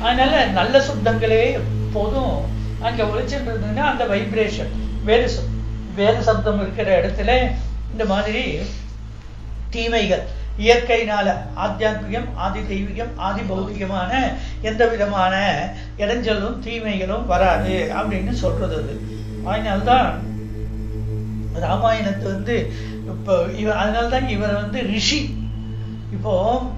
அதனால நல்ல சப்தங்களே எப்போதும் அங்க ஒழிச்சுட்டு இருந்ததுன்னா அந்த வைப்ரேஷன் வேத சப் வேத சப்தம் இருக்கிற இடத்துல இந்த மாதிரி தீமைகள் இயற்கையினால ஆத்தியாத்மிகம் ஆதி தெய்வீகம் ஆதி பௌதிகமான எந்த விதமான இடைஞ்சலும் தீமைகளும் வராது அப்படின்னு சொல்றது அது அதனால்தான் ராமாயணத்தை வந்து இப்போ இவ அதனால்தான் இவர் வந்து ரிஷி இப்போ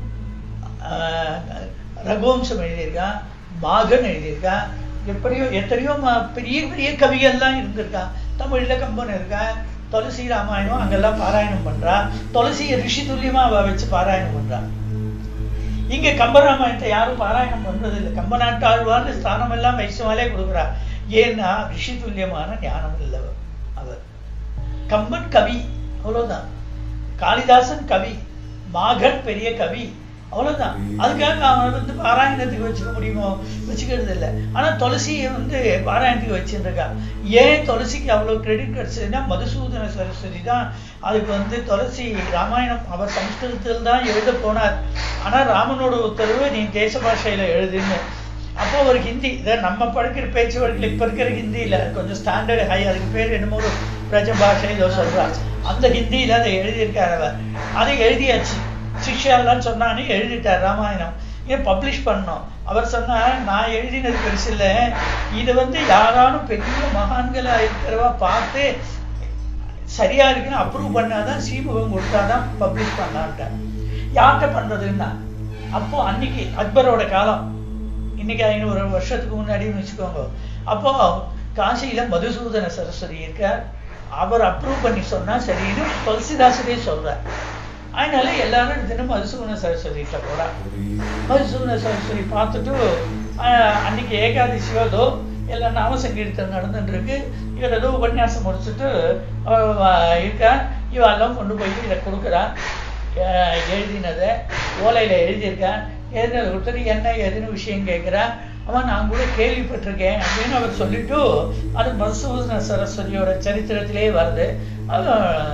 ஆஹ், ரகுவம்சம் எழுதியிருக்கான் மாகன் எழுதியிருக்கான் எப்படியோ எத்தனையோ ம- பெரிய பெரிய கவிகள்லாம் இருந்திருக்கான் தமிழ்ல கம்பன் இருக்கான் துளசி ராமாயணம் அங்கெல்லாம் பாராயணம் பண்றா துளசியை ரிஷி துல்லியமா அவ வச்சு பாராயணம் பண்றா இங்க கம்பராமாயணத்தை யாரும் பாராயணம் பண்றது இல்லை கம்பநாட்டாழ்வார்னு ஸ்தானம் எல்லாம் வைஷ்ணவாலே கொடுக்குறா ஏன்னா ரிஷி துல்லியமான ஞானம் இல்லவர் அவர் கம்பன் கவி அவ்வளவுதான் காளிதாசன் கவி மாகன் பெரிய கவி அவ்வளவுதான் அதுக்காக அவன் வந்து பாராயணத்துக்கு வச்சுக்க முடியுமோ வச்சுக்கிறது இல்லை ஆனா துளசியை வந்து பாராயணத்துக்கு வச்சுருக்கா ஏன் துளசிக்கு அவ்வளவு கிரெடிட் கிடைச்சதுன்னா மதுசூதன சரஸ்வதி தான் அதுக்கு வந்து துளசி ராமாயணம் அவர் சம்ஸ்கிருதத்தில் தான் எழுத போனார் ஆனா ராமனோட உத்தரவு நீ தேச பாஷையில எழுதுன்னு அப்போ ஒரு ஹிந்தி இதை நம்ம படிக்கிற பேச்சு வழக்கில் இப்போ இருக்கிற ஹிந்தியில் கொஞ்சம் ஸ்டாண்டர்ட் ஹை அதுக்கு பேர் என்னமோ ஒரு பிரஜ பாஷை ஏதோ சொல்றார் அந்த ஹிந்தியில் அதை எழுதியிருக்கார் அவர் அதை எழுதியாச்சு சிஷ்யாலாம் சொன்னான்னு எழுதிட்டார் ராமாயணம் இதை பப்ளிஷ் பண்ணோம் அவர் சொன்னார் நான் எழுதினது பெருசு இல்லை இது வந்து யாராலும் பெரிய மகான்களா இருக்கிறவா பார்த்து சரியா இருக்குன்னு அப்ரூவ் பண்ணாதான் சீமுகம் கொடுத்தாதான் பப்ளிஷ் பண்ணான்ட்டார் யார்கிட்ட பண்றதுன்னா அப்போ அன்னைக்கு அக்பரோட காலம் இன்னைக்கு ஐநூறு வருஷத்துக்கு முன்னாடின்னு வச்சுக்கோங்க அப்போ காசியில மதுசூதன சரஸ்வதி இருக்கார் அவர் அப்ரூவ் பண்ணி சொன்னா சரின்னு துளசிதாசரே சொல்றார் அதனால எல்லாரும் தினம் மதுசூதன சரஸ்வதிகிட்ட போறா மதுசூதன சரஸ்வதி பார்த்துட்டு ஆஹ், அன்னைக்கு ஏகாதசியோ ஏதோ எல்லாம் நாம சங்கீர்த்தம் நடந்துட்டு இருக்கு இவர் ஏதோ உபன்யாசம் முடிச்சுட்டு அவ இருக்கா இவெல்லாம் கொண்டு போய் இதை கொடுக்குறா அஹ் எழுதினதை ஓலையில எழுதியிருக்கேன் எழுதினதை கொடுத்துட்டு என்ன ஏதுன்னு விஷயம் கேட்குறேன் அவன் நான் கூட கேள்விப்பட்டிருக்கேன் அப்படின்னு அவர் சொல்லிட்டு அது மதுசூதன சரஸ்வதியோட சரித்திரத்திலே வருது அது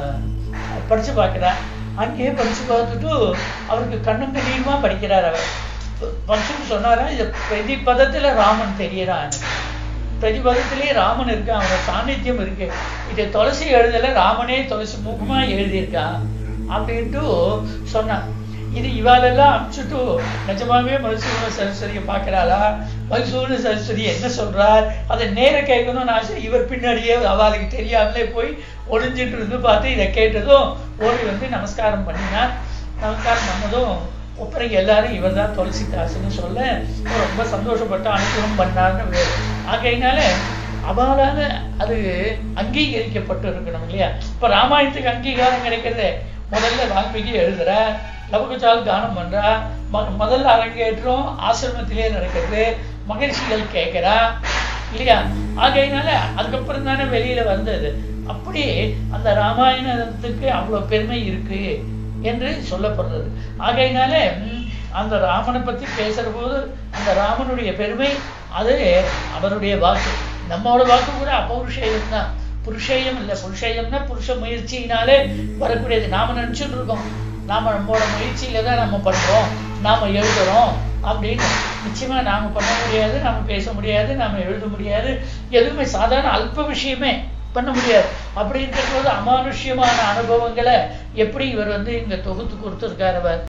படிச்சு பார்க்குறேன் அங்கேயே படிச்சு பார்த்துட்டு அவருக்கு கண்ணும் கண்ணியுமா படிக்கிறார் அவர் படிச்சுட்டு சொன்னாரா இது பிரதி பதத்துல ராமன் தெரியறான் எனக்கு பிரதிபதத்திலே ராமன் இருக்கான் அவனோட சாநித்தியம் இருக்கு இது துளசி எழுதல ராமனே துளசி முகமா எழுதியிருக்கான் அப்படின்ட்டு சொன்னான் இது இவாளெல்லாம் அனுப்பிச்சுட்டு நிஜமாவே மதுசூதன சரஸ்வதியை பார்க்கறாளா மதுசூதன சரஸ்வதி என்ன சொல்றார் அதை நேர கேட்கணும்னு ஆசை இவர் பின்னாடியே அவளுக்கு தெரியாமலே போய் ஒளிஞ்சிட்டு இருந்து பார்த்து இதை கேட்டதும் ஓடி வந்து நமஸ்காரம் பண்ணினார் நமஸ்காரம் பண்ணதும் அப்புறம் எல்லாரும் இவர் தான் துளசிதாசன்னு சொல்ல அவர் ரொம்ப சந்தோஷப்பட்டு அனுகிரகம் பண்ணார்னு வேறு ஆகையினால அவளால அது அங்கீகரிக்கப்பட்டு இருக்கணும் இல்லையா இப்ப ராமாயணத்துக்கு அங்கீகாரம் கிடைக்கிறது முதல்ல வால்மீகி எழுதுற லவகுச்சால் கானம் பண்றா ம- முதல்ல அரங்கேற்றம் ஆசிரமத்திலே நடக்கிறது மகிழ்ச்சிகள் கேட்கிறா இல்லையா ஆகையினால அதுக்கப்புறம் தானே வெளியில வந்தது அப்படி அந்த ராமாயணத்துக்கு அவ்வளவு பெருமை இருக்கு என்று சொல்லப்படுறது ஆகையினால ம், அந்த ராமனை பத்தி பேசுற போது அந்த ராமனுடைய பெருமை அது அவருடைய வாக்கு நம்மளோட வாக்கு கூட அபௌருஷேயம் தான் புருஷேயம் இல்லை புருஷேயம்னா புருஷ முயற்சியினாலே வரக்கூடியது நாம நினைச்சுட்டு இருக்கோம் நாம நம்மளோட முயற்சியில தான் நம்ம பண்றோம் நாம எழுதுறோம் அப்படின்னு நிச்சயமா நாம பண்ண முடியாது நாம பேச முடியாது நாம எழுத முடியாது எதுவுமே சாதாரண அல்ப விஷயமே பண்ண முடியாது அப்படி இருக்கிற போது அமானுஷ்யமான அனுபவங்களை எப்படி இவர் வந்து இங்க தொகுத்து கொடுத்துருக்காரு அவர்